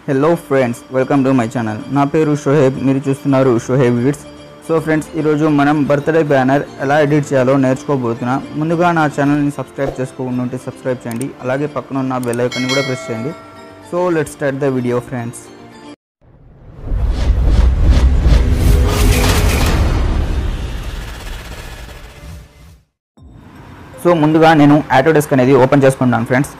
hello friends welcome to my channel నా పేరు షోహేబ్ మీరు చూస్తున్నారు షోహేబ్ విడ్స్ సో ఫ్రెండ్స్ ఈరోజు మనం బర్త్డే బ్యానర్ ఎలా ఎడిట్ చేయాలో నేర్చుకోబోతున్నాం ముందుగా నా ఛానల్ని సబ్స్క్రైబ్ చేసుకోకుండా ఉంటే సబ్స్క్రైబ్ చేయండి అలాగే పక్కన ఉన్న బెల్ ఐకాన్ కూడా ప్రెస్ చేయండి so let start the video friends so ముందుగా నేను ఆటోడెస్క్ అనేది ఓపెన్ చేసుకుంటాను ఫ్రెండ్స్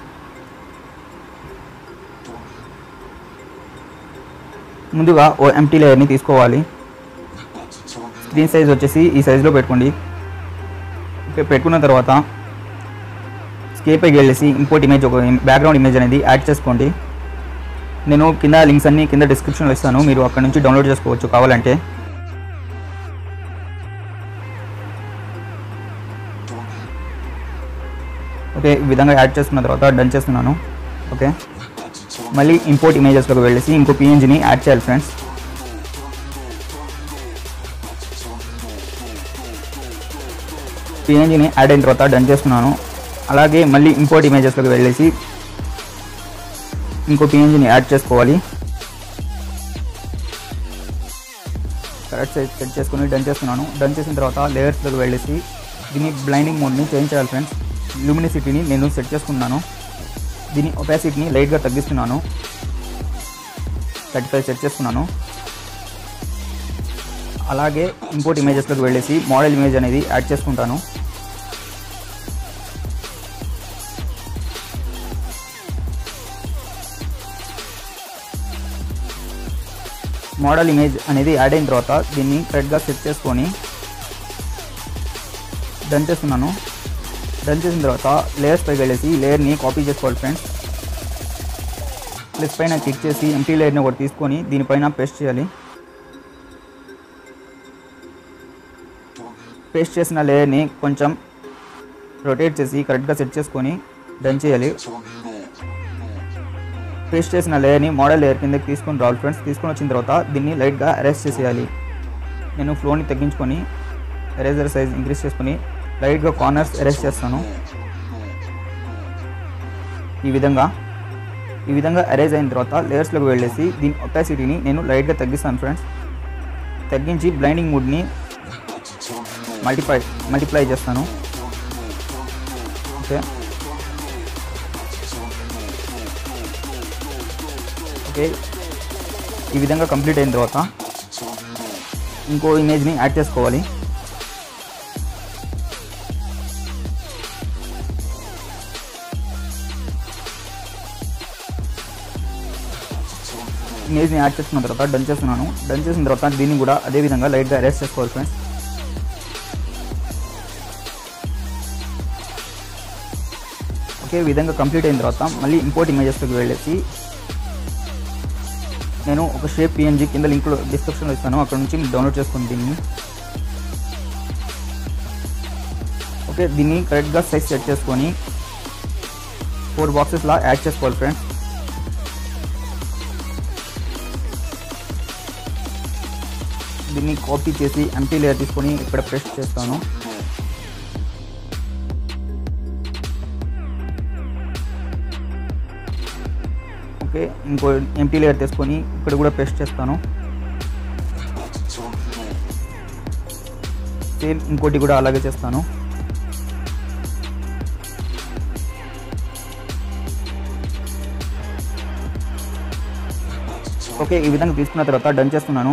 ముందుగా ఓ ఎంటీ లేయర్ని తీసుకోవాలి స్క్రీన్ సైజ్ వచ్చేసి ఈ సైజులో పెట్టుకోండి ఓకే పెట్టుకున్న తర్వాత స్కేపైకి వెళ్ళేసి ఇంపోర్ట్ ఇమేజ్ ఒక బ్యాక్గ్రౌండ్ ఇమేజ్ అనేది యాడ్ చేసుకోండి నేను కింద లింక్స్ అన్ని కింద డిస్క్రిప్షన్లో ఇస్తాను మీరు అక్కడ నుంచి డౌన్లోడ్ చేసుకోవచ్చు కావాలంటే ఓకే ఈ విధంగా యాడ్ చేసుకున్న తర్వాత డన్ చేస్తున్నాను ఓకే మళ్ళీ ఇంపోర్ట్ ఇమేజెస్లోకి వెళ్ళేసి ఇంకో పిఎన్జిని యాడ్ చేయాలి ఫ్రెండ్స్ పిఎన్జిని యాడ్ అయిన తర్వాత డన్ చేస్తున్నాను అలాగే మళ్ళీ ఇంపోర్ట్ ఇమేజెస్లోకి వెళ్ళేసి ఇంకో పిఎన్జిని యాడ్ చేసుకోవాలి కరెక్ట్ సైజ్ సెట్ చేసుకుని డన్ చేస్తున్నాను డన్ చేసిన తర్వాత లేయర్స్లోకి వెళ్ళేసి దీన్ని బ్లైండింగ్ మోడ్ని చేంజ్ చేయాలి ఫ్రెండ్స్ లూమినిసిటీని నేను సెట్ చేసుకున్నాను దీని ఒపాసిటీని లైట్గా తగ్గిస్తున్నాను థర్టీ ఫైవ్ సెట్ చేసుకున్నాను అలాగే ఇంపోర్ట్ ఇమేజెస్లోకి వెళ్ళేసి మోడల్ ఇమేజ్ అనేది యాడ్ చేసుకుంటాను మోడల్ ఇమేజ్ అనేది యాడ్ అయిన తర్వాత దీన్ని కరెక్ట్గా సెట్ చేసుకొని డన్ చేస్తున్నాను డన్ చేసిన తర్వాత లేయర్స్ పైకి వెళ్ళేసి లేయర్ని కాపీ చేసుకోవాలి ఫ్రెండ్స్ ప్లస్ పైన క్లిక్ చేసి ఎంటీ లేయర్ని ఒకటి తీసుకొని దీనిపైన పేస్ట్ చేయాలి పేస్ట్ చేసిన లేయర్ని కొంచెం రొటేట్ చేసి కరెక్ట్గా సెట్ చేసుకొని డన్ చేయాలి పేస్ట్ చేసిన లేయర్ని మోడల్ లేయర్ కిందకి తీసుకొని రావాలి ఫ్రెండ్స్ తీసుకొని వచ్చిన తర్వాత దీన్ని లైట్గా అరెస్ట్ చేసేయాలి నేను ఫ్లోని తగ్గించుకొని ఎరేజర్ సైజ్ ఇంక్రీజ్ చేసుకొని లైట్గా కార్నర్స్ అరెస్ట్ చేస్తాను ఈ విధంగా ఈ విధంగా అరేంజ్ అయిన తర్వాత లేయర్స్లోకి వెళ్ళేసి దీని ఒపాసిటీని నేను లైట్గా తగ్గిస్తాను ఫ్రెండ్స్ తగ్గించి బ్లైండింగ్ మూడ్ని మల్టిప్లై మల్టిప్లై చేస్తాను ఓకే ఓకే ఈ విధంగా కంప్లీట్ అయిన తర్వాత ఇంకో ఇమేజ్ని యాడ్ చేసుకోవాలి ఇమేజ్ని యాడ్ చేసుకున్న తర్వాత డన్ చేస్తున్నాను డన్ చేసిన తర్వాత దీన్ని కూడా అదే విధంగా లైట్గా అరెస్ట్ చేసుకోవాలి ఫ్రెండ్స్ ఒకే విధంగా కంప్లీట్ అయిన తర్వాత మళ్ళీ ఇంపోర్ట్ ఇమేజెస్లోకి వెళ్ళేసి నేను ఒక షేప్ పిఎన్జీ కింద లింక్లో డిస్క్రిప్షన్లో ఇస్తాను అక్కడ నుంచి మీరు డౌన్లోడ్ చేసుకోండి దీన్ని ఓకే దీన్ని కరెక్ట్గా సైజ్ సెట్ చేసుకొని ఫోర్ బాక్సెస్లా యాడ్ చేసుకోవాలి ఫ్రెండ్స్ దీన్ని కాపీ చేసి ఎంటీ లేయర్ తీసుకొని ఇక్కడ పేస్ట్ చేస్తాను ఓకే ఇంకో ఎంటీ లేయర్ తీసుకొని ఇక్కడ కూడా పేస్ట్ చేస్తాను సేమ్ ఇంకోటి కూడా అలాగే చేస్తాను ఓకే ఈ విధంగా తీసుకున్న తర్వాత డన్ చేస్తున్నాను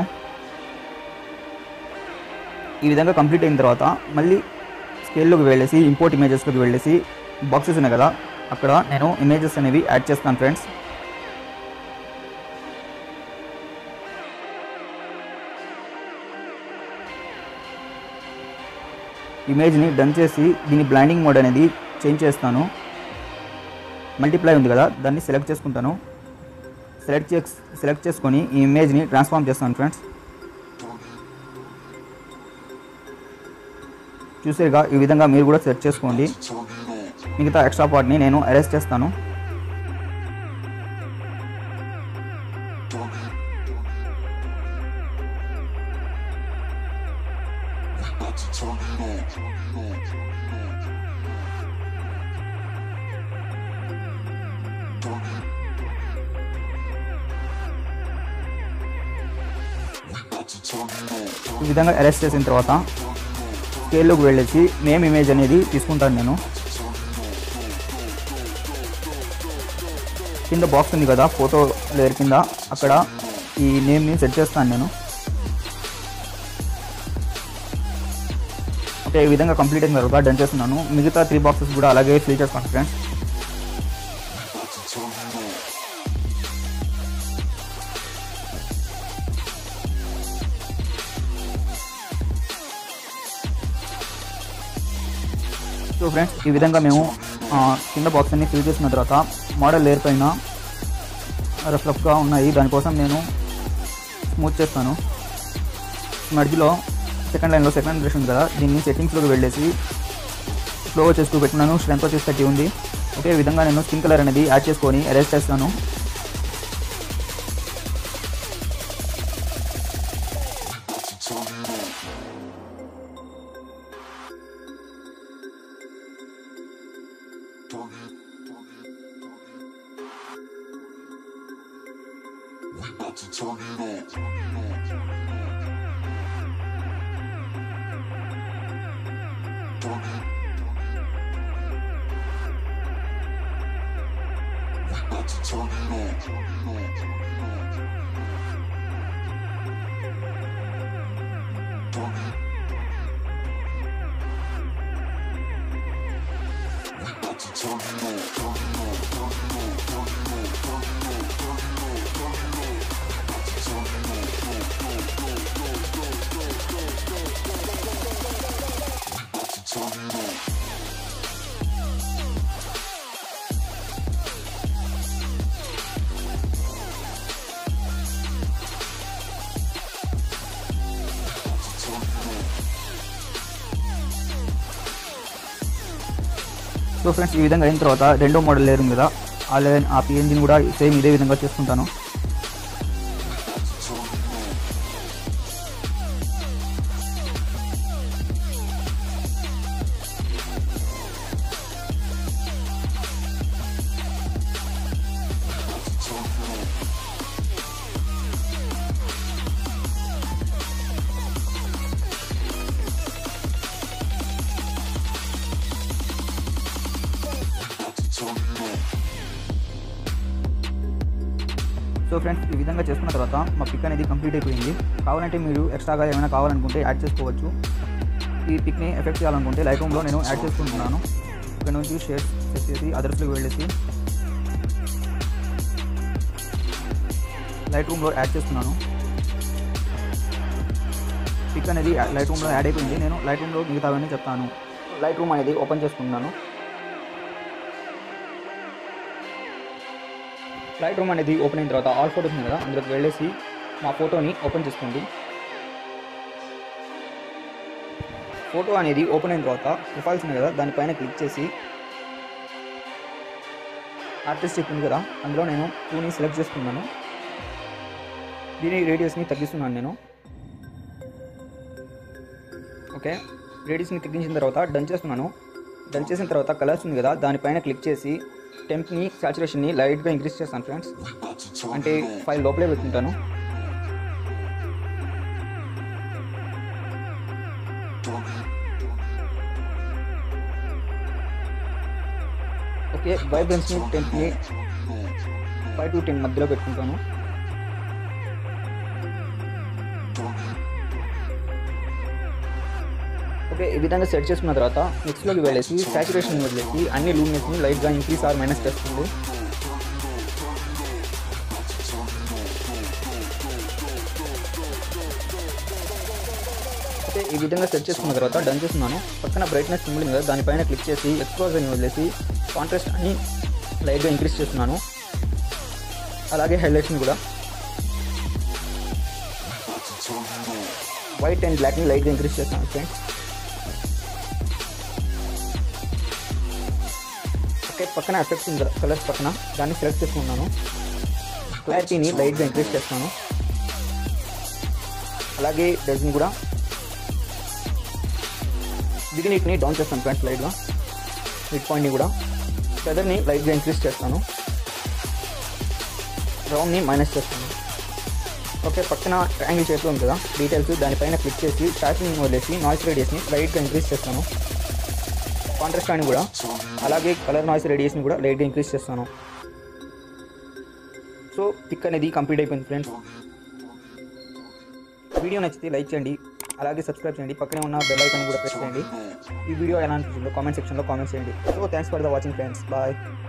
ఈ విధంగా కంప్లీట్ అయిన తర్వాత మళ్ళీ స్కేల్లోకి వెళ్ళేసి ఇంపోర్ట్ ఇమేజెస్లోకి వెళ్ళేసి బాక్సెస్ ఉన్నాయి కదా అక్కడ నేను ఇమేజెస్ అనేవి యాడ్ చేస్తాను ఫ్రెండ్స్ ఇమేజ్ని డన్ చేసి దీని బ్లైండింగ్ మోడ్ అనేది చేంజ్ చేస్తాను మల్టిప్లై ఉంది కదా దాన్ని సెలెక్ట్ చేసుకుంటాను సెలెక్ట్ చేసి సెలెక్ట్ చేసుకొని ఈ ఇమేజ్ని ట్రాన్స్ఫార్మ్ చేస్తాను ఫ్రెండ్స్ చూసారుగా ఈ విధంగా మీరు కూడా సెట్ చేసుకోండి మిగతా ఎక్స్ట్రా పార్ట్ని నేను అరెస్ట్ చేస్తాను ఈ విధంగా అరెస్ట్ చేసిన తర్వాత స్కేల్లోకి వెళ్ళేసి నేమ్ ఇమేజ్ అనేది తీసుకుంటాను నేను కింద బాక్స్ ఉంది కదా ఫోటో లేయర్ కింద అక్కడ ఈ నేమ్ని సెట్ చేస్తాను నేను ఓకే ఈ విధంగా కంప్లీట్ అయిన తర్వాత డన్ చేస్తున్నాను మిగతా త్రీ బాక్సెస్ కూడా అలాగే ఫిల్ చేసుకోండి ఫ్రెండ్స్ సో ఫ్రెండ్స్ ఈ విధంగా మేము ఆ, కింద బాక్స్ అన్ని ఫిల్ చేసిన తర్వాత మోడల్ లేయర్ పైన రఫ్ రఫ్గా ఉన్నాయి దానికోసం నేను స్మూత్ చేస్తాను మధ్యలో సెకండ్ లైన్లో సెకండ్ బ్రష్ ఉంది కదా దీన్ని సెట్టింగ్స్లోకి వెళ్ళేసి స్లో వచ్చేసి టూ పెట్టుకున్నాను స్ట్రెంత్ వచ్చేసి థర్టీ ఉంది ఒకే విధంగా నేను స్కిన్ కలర్ అనేది యాడ్ చేసుకొని అరేంజ్ చేస్తాను సో ఫ్రెండ్స్ ఈ విధంగా అయిన తర్వాత రెండో మోడల్ లేరు ఉంది కదా ఆ లేన్ ఆ పిఎన్జిని కూడా సేమ్ ఇదే విధంగా చేసుకుంటాను సో ఫ్రెండ్స్ ఈ విధంగా చేసుకున్న తర్వాత మా పిక్ అనేది కంప్లీట్ అయిపోయింది కావాలంటే మీరు ఎక్స్ట్రాగా ఏమైనా కావాలనుకుంటే యాడ్ చేసుకోవచ్చు ఈ పిక్ని ఎఫెక్ట్ చేయాలనుకుంటే లైట్ రూమ్లో నేను యాడ్ చేసుకుంటున్నాను ఇక్కడ నుంచి షేర్స్ సెట్ చేసి అదర్స్లోకి వెళ్ళేసి లైట్ రూమ్లో యాడ్ చేస్తున్నాను పిక్ అనేది లైట్ రూమ్లో యాడ్ అయిపోయింది నేను లైట్ రూమ్లో మిగతావన్నీ చెప్తాను లైట్ రూమ్ అనేది ఓపెన్ చేసుకుంటున్నాను లైట్ రూమ్ అనేది ఓపెన్ అయిన తర్వాత ఆల్ ఫోటోస్ ఉంది కదా అందులోకి వెళ్ళేసి మా ఫోటోని ఓపెన్ చేసుకోండి ఫోటో అనేది ఓపెన్ అయిన తర్వాత ప్రొఫైల్స్ ఉంది కదా దానిపైన క్లిక్ చేసి ఆర్టిస్టిక్ ఉంది కదా అందులో నేను టూని సెలెక్ట్ చేసుకున్నాను దీని రేడియస్ని తగ్గిస్తున్నాను నేను ఓకే రేడియస్ని తగ్గించిన తర్వాత డన్ చేస్తున్నాను డన్ చేసిన తర్వాత కలర్స్ ఉంది కదా దానిపైన క్లిక్ చేసి టెంప్ని సాచురేషన్ని లైట్గా ఇంక్రీజ్ చేస్తాను ఫ్రెండ్స్ అంటే ఫైవ్ లోపలే పెట్టుకుంటాను ఓకే వైబ్రెన్స్ని టెంప్ని ఫైవ్ టు టెన్ మధ్యలో పెట్టుకుంటాను ఓకే ఈ విధంగా సెట్ చేసుకున్న తర్వాత నెక్స్ట్లోకి వెళ్ళేసి సాచురేషన్ వదిలేసి అన్ని లూమినెస్ని లైట్గా ఇంక్రీస్ ఆర్ మైనస్ చేస్తుంది ఓకే ఈ విధంగా సెట్ చేసుకున్న తర్వాత డన్ చేస్తున్నాను పక్కన బ్రైట్నెస్ సింబల్ ఉంది కదా దానిపైన క్లిక్ చేసి ఎక్స్పోజర్ అని వదిలేసి కాంట్రాస్ట్ అని లైట్గా ఇంక్రీస్ చేస్తున్నాను అలాగే హైలైట్స్ని కూడా వైట్ అండ్ బ్లాక్ని లైట్గా ఇంక్రీస్ చేస్తాను ఫ్రెండ్స్ ఓకే పక్కన ఎఫెక్ట్స్ ఉంది కలర్స్ పక్కన దాన్ని సెలెక్ట్ చేసుకున్నాను క్లారిటీని లైట్గా ఇంక్రీజ్ చేస్తాను అలాగే డజన్ కూడా బిగినీట్ని డౌన్ చేస్తాను ఫ్రెండ్స్ లైట్గా మిడ్ పాయింట్ని కూడా ఫెదర్ని లైట్గా ఇంక్రీజ్ చేస్తాను రౌండ్ని మైనస్ చేస్తాను ఓకే పక్కన ట్రయాంగిల్ షేప్లో ఉంది కదా డీటెయిల్స్ దానిపైన క్లిక్ చేసి స్టార్టింగ్ వదిలేసి నాయిస్ రేడియస్ని లైట్గా ఇంక్రీజ్ చేస్తాను కాంట్రాస్ట్ అని కూడా అలాగే కలర్ నాయిస్ రేడియస్ని కూడా లైట్గా ఇంక్రీజ్ చేస్తాను సో పిక్ అనేది కంప్లీట్ అయిపోయింది ఫ్రెండ్స్ వీడియో నచ్చితే లైక్ చేయండి అలాగే సబ్స్క్రైబ్ చేయండి పక్కనే ఉన్న బెల్ ఐకాన్ కూడా ప్రెస్ చేయండి ఈ వీడియో ఎలా అనిపించిందో కామెంట్ సెక్షన్లో కామెంట్ చేయండి so thanks for the watching friends bye